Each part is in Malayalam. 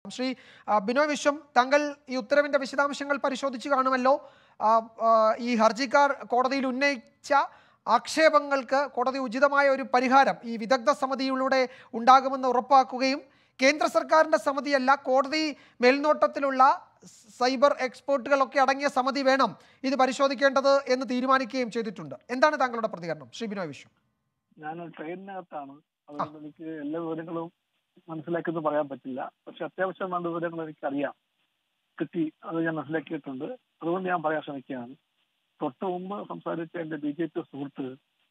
ശ്രീ ആ, ബിനോയ് വിശ്വം താങ്കൾ ഈ ഉത്തരവിന്റെ വിശദാംശങ്ങൾ പരിശോധിച്ചു കാണുമല്ലോ ആ, ആ, ഈ ഹർജിക്കാർ കോടതിയിൽ ഉന്നയിച്ച ആക്ഷേപങ്ങൾക്ക് കോടതി ഉചിതമായ ഒരു പരിഹാരം ഈ വിദഗ്ധ സമിതിയിലൂടെ ഉണ്ടാകുമെന്ന് ഉറപ്പാക്കുകയും കേന്ദ്ര സർക്കാരിന്റെ സമിതിയല്ല കോടതി മേൽനോട്ടത്തിലുള്ള സൈബർ എക്സ്പേർട്ടുകളൊക്കെ അടങ്ങിയ സമിതി വേണം ഇത് പരിശോധിക്കേണ്ടത് എന്ന് തീരുമാനിക്കുകയും ചെയ്തിട്ടുണ്ട് എന്താണ് താങ്കളുടെ പ്രതികരണം ശ്രീ ബിനോയ് വിശ്വം ഞാൻ ട്രെയിനിനകത്താണ് അതുകൊണ്ട് എനിക്ക് എല്ലാ വിവരങ്ങളും മനസ്സിലാക്കിയെന്ന് പറയാൻ പറ്റില്ല പക്ഷെ അത്യാവശ്യം വേണ്ട വിവരങ്ങൾ എനിക്ക് അറിയാം കിട്ടി അത് ഞാൻ മനസ്സിലാക്കിയിട്ടുണ്ട് അതുകൊണ്ട് ഞാൻ പറയാൻ ശ്രമിക്കുകയാണ് തൊട്ട് മുമ്പ് സംസാരിച്ച എന്റെ ബി ജെ പി സുഹൃത്ത്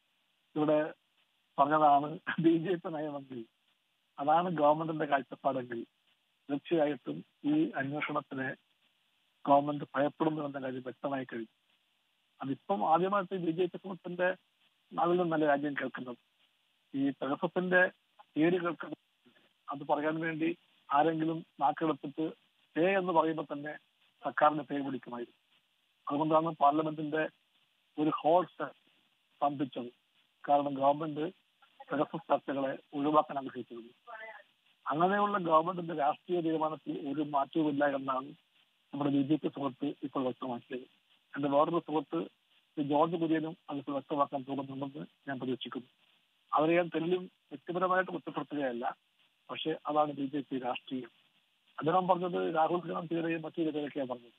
ഇവിടെ പറഞ്ഞതാണ് ബി ജെ പി നയമെങ്കിൽ അതാണ് ഗവൺമെന്റിന്റെ കാഴ്ചപ്പാടെങ്കിൽ തീർച്ചയായിട്ടും ഈ അന്വേഷണത്തിനെ ഗവൺമെന്റ് ഭയപ്പെടുന്നു എന്ന കാര്യം വ്യക്തമായി കഴിഞ്ഞു അതിപ്പം ആദ്യമായിട്ട് ബി ജെ പി സുഹൃത്തിന്റെ നാവിൽ നിന്നല്ല രാജ്യം കേൾക്കുന്നത് ഈ പെഗസത്തിന്റെ പേര് കേൾക്കുന്നത് അത് പറയാൻ വേണ്ടി ആരെങ്കിലും നാക്കെടുത്തിട്ട് പേ എന്ന് പറയുമ്പോൾ തന്നെ സർക്കാരിന്റെ പേ പിടിക്കുമായിരുന്നു അതുകൊണ്ടാണ് പാർലമെന്റിന്റെ ഒരു ഹോൾ സ്തംഭിച്ചത് കാരണം ഗവൺമെന്റ് പെഗസസ് ചർച്ചകളെ ഒഴിവാക്കാൻ ആഗ്രഹിച്ചിരുന്നു അങ്ങനെയുള്ള ഗവൺമെന്റിന്റെ രാഷ്ട്രീയ തീരുമാനത്തിൽ ഒരു മാറ്റവുമില്ല എന്നാണ് നമ്മുടെ ബി ജെ പി സുഹൃത്ത് ഇപ്പോൾ വ്യക്തമാക്കിയത് എന്റെ വേറൊരു സുഹൃത്ത് ശ്രീ ജോർജ് കുര്യനും അതിപ്പോൾ വ്യക്തമാക്കാൻ പോകുന്നുണ്ടെന്ന് ഞാൻ പ്രതീക്ഷിക്കുന്നു അവരെ ഞാൻ തെല്ലും വ്യക്തിപരമായിട്ട് കുറ്റപ്പെടുത്തുകയല്ല പക്ഷെ അതാണ് ബി ജെ പി രാഷ്ട്രീയം അദ്ദേഹം പറഞ്ഞത് രാഹുൽ ഗാന്ധിയുടെയും മറ്റു ചിലരൊക്കെയാണ് പറഞ്ഞത്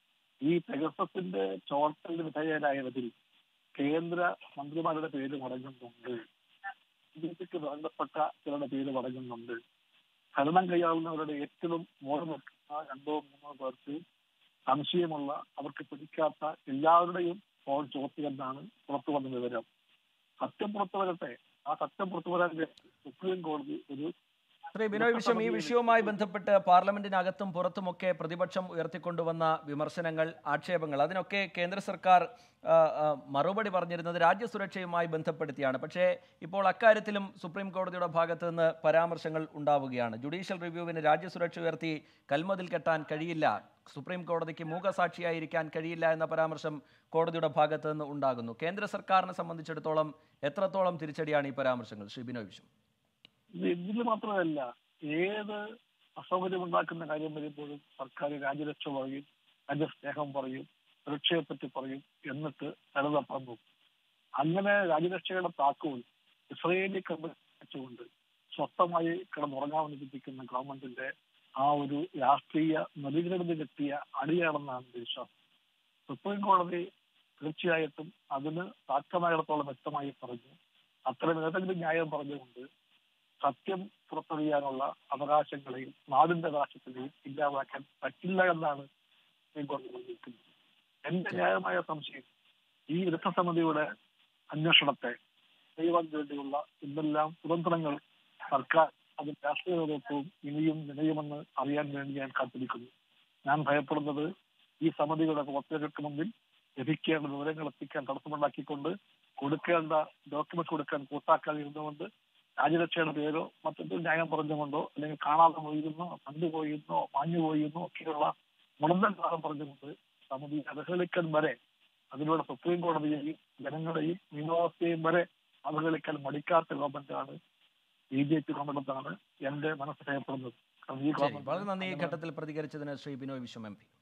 ഈ പെഗസത്തിന്റെ ചോർത്തലിന് വിധേയരായതിൽ കേന്ദ്ര മന്ത്രിമാരുടെ പേര് മടങ്ങുന്നുണ്ട് ബി ജെ പിക്ക് ബന്ധപ്പെട്ട ചിലരുടെ പേര് മടങ്ങുന്നുണ്ട് ഭരണം കൈയാവുന്നവരുടെ ഏറ്റവും മോഡൽ നിൽക്കുന്ന രണ്ടോ മൂന്നോ പേർക്ക് സംശയമുള്ള അവർക്ക് പിടിക്കാത്ത എല്ലാവരുടെയും ഫോൺ ചോർത്തിയെന്നാണ് പുറത്തു വന്ന വിവരം സത്യം പുറത്തു വരട്ടെ ആ സത്യം പുറത്തു വരാൻ വേണ്ടി സുപ്രീം കോടതി ഒരു ശ്രീ ബിനോയ് വിശ്വം ഈ വിഷയവുമായി ബന്ധപ്പെട്ട് പാർലമെന്റിനകത്തും പുറത്തുമൊക്കെ പ്രതിപക്ഷം ഉയർത്തിക്കൊണ്ടുവന്ന വിമർശനങ്ങൾ ആക്ഷേപങ്ങൾ അതിനൊക്കെ കേന്ദ്ര സർക്കാർ ആ, ആ, മറുപടി പറഞ്ഞിരുന്നത് രാജ്യസുരക്ഷയുമായി ബന്ധപ്പെടുത്തിയാണ് പക്ഷേ ഇപ്പോൾ അക്കാര്യത്തിലും സുപ്രീം കോടതിയുടെ ഭാഗത്ത് നിന്ന് പരാമർശങ്ങൾ ഉണ്ടാവുകയാണ് ജുഡീഷ്യൽ റിവ്യൂവിന് രാജ്യസുരക്ഷ ഉയർത്തി കൽമതിൽ കെട്ടാൻ കഴിയില്ല സുപ്രീം കോടതിക്ക് മൂകസാക്ഷിയായിരിക്കാൻ കഴിയില്ല എന്ന പരാമർശം കോടതിയുടെ ഭാഗത്ത് നിന്ന് ഉണ്ടാകുന്നു കേന്ദ്ര സർക്കാരിനെ സംബന്ധിച്ചിടത്തോളം എത്രത്തോളം തിരിച്ചടിയാണ് ഈ പരാമർശങ്ങൾ ശ്രീ ബിനോയ് വിശ്വം ഇത് ഇതിൽ മാത്രമല്ല ഏത് അസൗകര്യം ഉണ്ടാക്കുന്ന കാര്യം വരുമ്പോഴും സർക്കാർ രാജ്യരക്ഷ പറയും രാജ്യസ്നേഹം പറയും സുരക്ഷയെ പറ്റി പറയും എന്നിട്ട് തലതപ്പാൻ നോക്കും അങ്ങനെ രാജ്യരക്ഷയുടെ താക്കോൽ ഇസ്രയേലി കമ്പനി വെച്ചുകൊണ്ട് സ്വസ്ഥമായി കിടന്നുറങ്ങാമെന്ന് ചിന്തിക്കുന്ന ഗവൺമെന്റിന്റെ ആ ഒരു രാഷ്ട്രീയ നവീകരണത്തിന് കിട്ടിയ അടിയാണെന്നാണ് എന്റെ വിശ്വാസം സുപ്രീം കോടതി തീർച്ചയായിട്ടും അതിന് സാധ്യമായിടത്തോളം വ്യക്തമായി പറഞ്ഞു അത്തരം ഏതെങ്കിലും ന്യായം പറഞ്ഞുകൊണ്ട് സത്യം പുറത്തറിയാനുള്ള അവകാശങ്ങളെയും നാടിന്റെ അവകാശത്തിനെയും ഇല്ലാതാക്കാൻ പറ്റില്ല എന്നാണ് സുപ്രീം കോടതി പറഞ്ഞിരിക്കുന്നത് എന്റെ ന്യായമായ സംശയം ഈ വിദഗ്ധ സമിതിയുടെ അന്വേഷണത്തെ ചെയ്യുവാൻ വേണ്ടിയുള്ള എന്തെല്ലാം സ്വതന്ത്രങ്ങൾ സർക്കാർ അത് രാഷ്ട്രീയ നേതൃത്വവും ഇനിയും നിലയുമെന്ന് അറിയാൻ വേണ്ടി ഞാൻ കാത്തിരിക്കുന്നു ഞാൻ ഭയപ്പെടുന്നത് ഈ സമിതിയുടെ പ്രവർത്തകർക്ക് മുമ്പിൽ ലഭിക്കേണ്ട വിവരങ്ങൾ എത്തിക്കാൻ തടസ്സമുണ്ടാക്കിക്കൊണ്ട് കൊടുക്കേണ്ട ഡോക്യുമെന്റ് കൊടുക്കാൻ കൂട്ടാക്കാതിരുന്നുകൊണ്ട് രാജ്യരക്ഷയുടെ പേരോ മറ്റെന്തെങ്കിലും ന്യായം പറഞ്ഞുകൊണ്ടോ അല്ലെങ്കിൽ കാണാതെ പോയിരുന്നോ കണ്ടുപോയിരുന്നോ മാഞ്ഞു പോയിരുന്നോ ഒക്കെയുള്ള മുടന്തൻ ഭാഗം പറഞ്ഞുകൊണ്ട് സമിതി അവഹേളിക്കാൻ വരെ അതിലൂടെ സുപ്രീം കോടതിയെയും ജനങ്ങളെയും നിയമവ്യവസ്ഥയെയും വരെ അവഹേളിക്കാൻ മടിക്കാത്ത ഗവൺമെന്റാണ് ബി ജെ പി ഗവൺമെന്റാണ് എന്റെ മനസ്സ് ഭയപ്പെടുന്നത് കാരണം ഈ ശരി ഗവൺമെന്റ് വളരെ നന്ദി ഈ ഘട്ടത്തിൽ പ്രതികരിച്ചതിന് ശ്രീ ബിനോയ് വിശ്വം എം പി